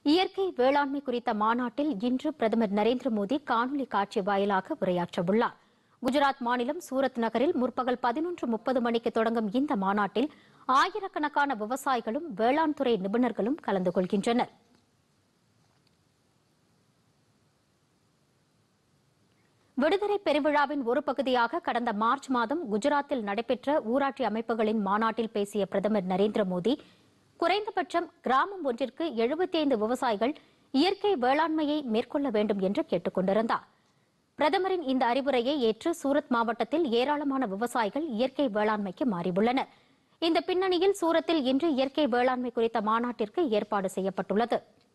இயற்கை வேளாண்மை குறித்த மாநாட்டில் இன்று பிரதமர் நரேந்திர மோடி காணொலி காட்சி வாயிலாக உரையாற்றவுள்ளார் குஜராத் மாநிலம் சூரத் நகரில் முற்பகல் பதினொன்று முப்பது மணிக்கு தொடங்கும் இந்த மாநாட்டில் ஆயிரக்கணக்கான விவசாயிகளும் வேளாண் துறை நிபுணர்களும் கலந்து கொள்கின்றனர் விடுதலை பெருவிழாவின் ஒரு பகுதியாக கடந்த மார்ச் மாதம் குஜராத்தில் நடைபெற்ற ஊராட்சி அமைப்புகளின் மாநாட்டில் பேசிய பிரதமர் நரேந்திர மோடி குறைந்தபட்சம் கிராமம் ஒன்றிற்கு 75 விவசாயிகள் இயற்கை வேளாண்மையை மேற்கொள்ள வேண்டும் என்று கேட்டுக் கொண்டிருந்தார் பிரதமரின் இந்த அறிவுரையை ஏற்று சூரத் மாவட்டத்தில் ஏராளமான விவசாயிகள் இயற்கை வேளாண்மைக்கு மாறியுள்ளனர் இந்த பின்னணியில் சூரத்தில் இன்று இயற்கை வேளாண்மை குறித்த மாநாட்டிற்கு ஏற்பாடு செய்யப்பட்டுள்ளது